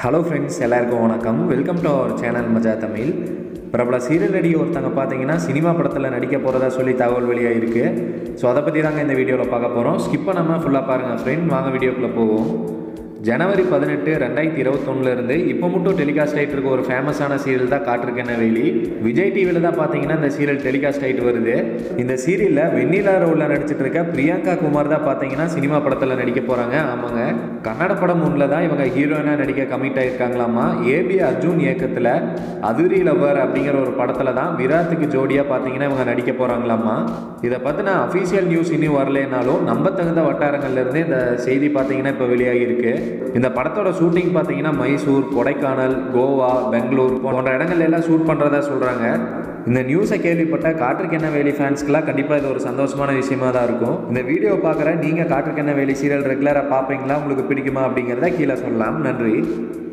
hello friends எல்லாருக்கும் வணக்கம் welcome to our channel மஜா தமிழ் பிரபல சீரியல் நடிகை ஒருத்தங்க பார்த்தீங்கன்னா சினிமா படத்தில் நடிக்க போகிறதா சொல்லி தகவல் வெளியாக இருக்குது ஸோ அதை பற்றி தாங்க இந்த வீடியோவில் பார்க்க போகிறோம் ஸ்கிப் பண்ணாமல் ஃபுல்லாக பாருங்கள் ஃப்ரெண்ட் வாங்க வீடியோக்குள்ளே போவோம் ஜனவரி பதினெட்டு ரெண்டாயிரத்தி இருபத்தொன்னுலேருந்து இப்போ மட்டும் டெலிகாஸ்ட் ஆகிட்டு இருக்க ஒரு ஃபேமஸான சீரியல் தான் காட்டிருக்கேன் வேலி விஜய் டிவியில் தான் பார்த்தீங்கன்னா இந்த சீரியல் டெலிகாஸ்ட் ஆகிட்டு வருது இந்த சீரியலில் வெண்ணிலா ரோலில் நடிச்சிட்டு இருக்க பிரியங்கா குமார் தான் பார்த்தீங்கன்னா சினிமா படத்தில் நடிக்க போகிறாங்க ஆமாங்க கன்னட படம் ஒன்றில் தான் இவங்க ஹீரோயினாக நடிக்க கமிட் ஆகிருக்காங்களாமா ஏபி அர்ஜுன் இயக்கத்தில் அதுரி லவ்வர் அப்படிங்கிற ஒரு படத்தில் தான் விராத்துக்கு ஜோடியாக பார்த்தீங்கன்னா இவங்க நடிக்க போகிறாங்களாமா இதை பற்றின அஃபீஷியல் நியூஸ் இன்னும் வரலைனாலும் நம்ப தகுந்த வட்டாரங்கள்லேருந்து இந்த செய்தி பார்த்தீங்கன்னா இப்போ வெளியாகி இருக்கு இந்த படத்தோட ஷூட்டிங் பார்த்தீங்கன்னா மைசூர் கொடைக்கானல் கோவா பெங்களூர் போன்ற இடங்கள்ல எல்லாம் ஷூட் பண்ணுறதா சொல்கிறாங்க இந்த நியூஸை கேள்விப்பட்ட காற்றுக்கென்ன வேலி ஃபேன்ஸ்க்குலாம் கண்டிப்பாக இது ஒரு சந்தோஷமான விஷயமா தான் இருக்கும் இந்த வீடியோ பார்க்குற நீங்கள் காற்றுக்கென்ன வேலி சீரியல் ரெகுலராக பார்ப்பீங்களா உங்களுக்கு பிடிக்குமா அப்படிங்கிறத கீழே சொல்லலாம் நன்றி